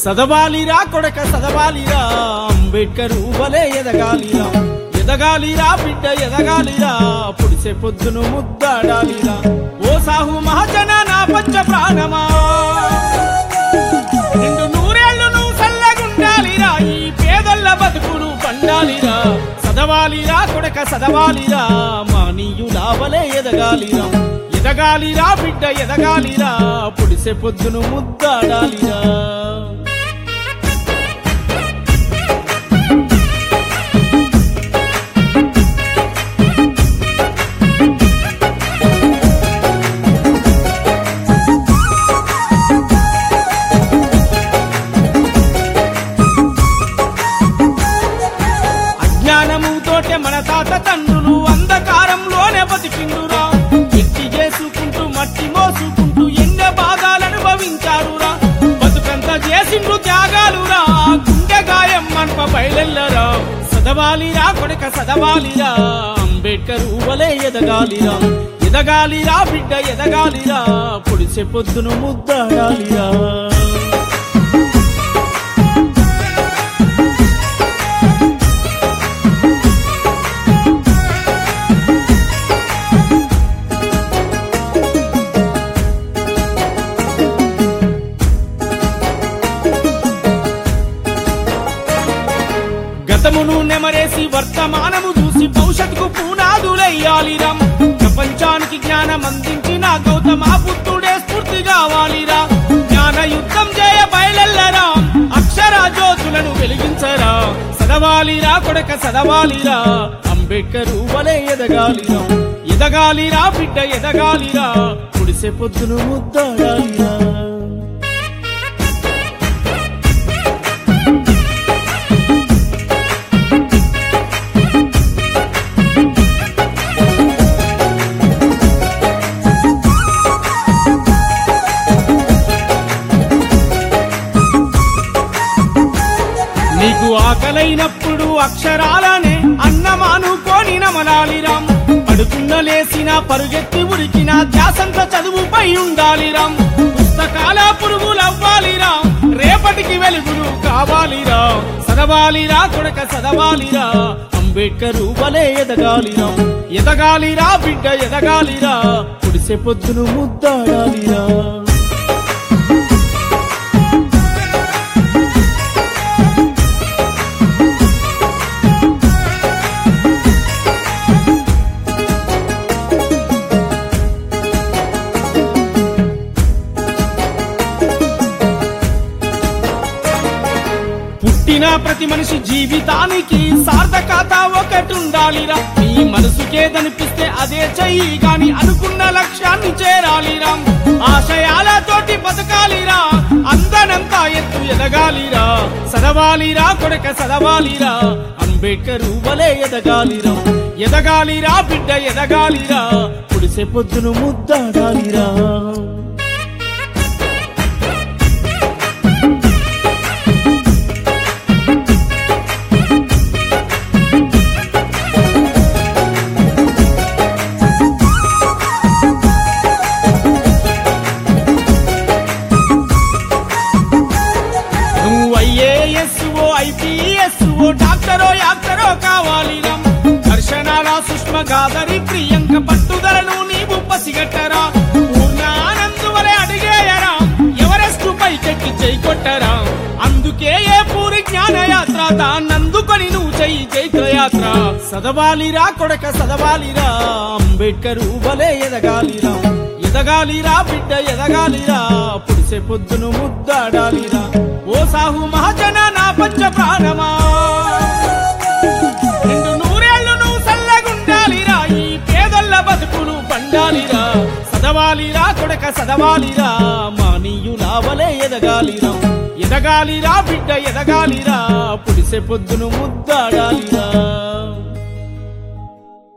సదవాలిరా కొడక సదవాలిరా అంబేద్కర్ వలే ఎదగాలిరా ఎదగాలిరా బిడ్డ ఎదగాలిరా పుడిసే పొద్దును ముద్దాడాలిరా ఓ సాహు మహాజన నా పంచ ప్రాణమా నిండు నూరేళ్లు నువ్వు సల్లగుండాలిరా ఈ పేదొల్ల బతుకులు పండాలిరా సదవాలిరా కొడక సదవాలిరా మానీయులావలే ఎదగాలిరా ఎదగాలిరా బిడ్డ ఎదగాలిరా పుడిసే పొద్దును ముద్దాడాలిరా అజ్ఞానముతోటే మన తాత తండ్రులు అంధకారంలోనే బతికిండురా ఎట్టి చేసుకుంటూ మట్టి మోసుకుంటూ ఎన్నో బాధలు అనుభవించారురా బతుకంతా చేసిండ్రు త్యాగాలురా గుండె గాయం మనప బయలెల్లరా సదవాలిరా కొడక సదవాలిరా అంబేద్కర్ ఊవలే ఎదగాలిరా ఎదగాలిరా బిడ్డ ఎదగాలిరా పొడిసే పొద్దును ముద్దాడాలిరా గతమును నెమరేసి వర్తమానము చూసి భవిష్యత్తుకు పునాదులయ్యాలిరా ప్రపంచానికి జ్ఞానం అందించిన గౌతమ బుద్ధుడే స్ఫూర్తి కావాలిరా జ్ఞాన యుద్ధం చేయ బయలెల్లరా అక్షర జ్యోతులను వెలిగించరా సదవాలిరా కొడక సదవాలిరా అంబేద్కర్ వలే ఎదగాలిరా ఎదగాలిరా బిడ్డ ఎదగాలిరా పుడిసే పొద్దును ముద్దాడాలిరా నీకు ఆకలైనప్పుడు అక్షరాలనే అన్నమానుకోని నమలాలిరాం పడుకున్న లేసిన పరుగెత్తి ఉరికిన ధ్యాసంత చదువుపై ఉండాలిరాం పుస్తకాల పురుగులవ్వాలిరా రేపటికి వెలుగులు కావాలిరా సదవాలిరా కొడక సదవాలిరా అంబేద్కర్ వలే ఎదగాలిరా ఎదగాలిరా బిడ్డ ఎదగాలిరా పుడిసే పొద్దును ముద్దాడాలిరా పుట్టిన ప్రతి మనిషి జీవితానికి సార్థకత ఒకటి ఉండాలిరా నీ మనసుకేదనిపిస్తే అదే చెయ్యి గాని అనుకున్న లక్ష్యాన్ని చేరాలిరా ఆశయాలతోటి బతకాలిరా అందనంతా ఎత్తు ఎదగాలిరా సదవాలిరా కొడక సదవాలిరా అంబేద్కర్ వలే ఎదగాలిరా ఎదగాలిరా బిడ్డ ఎదగాలిరా పుడిసే పొద్దును ముద్దాడాలిరా నువ్వు ఐఏఎస్ ఓ ఐపీఎస్ ఓ డాక్టరో యాక్టరో కావాలిరా దర్శనాల సుష్మ గాదరి ప్రియంక పట్టుదలను నీవు పసిగట్టరా పూర్ణానందు వలె అడిగేయరా ఎవరెస్ట్ పైకెక్కి చేయి కొట్టరా అందుకే ఏ పూరి జ్ఞానయాత్ర దాన్నందుకొని నువ్వు చెయ్యి చైత్రయాత్ర సదవాలిరా కొడక సదవాలిరా అంబేద్కర్ వలే ఎదగాలిరా ఎదగాలిరా బిడ్డ ఎదగాలిరా పుడిసే పొద్దును ముద్దాడాలిరా ఓ సాహు మహాజన నా పంచ ప్రాణమా రెండు నూరేళ్లు నువ్వు సల్లగుండాలిరా ఈ పేదొల్ల బతుకులు పండాలిరా సదవాలిరా కొడక సదవాలిరా మానీయులావలే ఎదగాలిరా ఎదగాలిరా బిడ్డ ఎదగాలిరా పుడిసే పొద్దును ముద్దాడాలిరా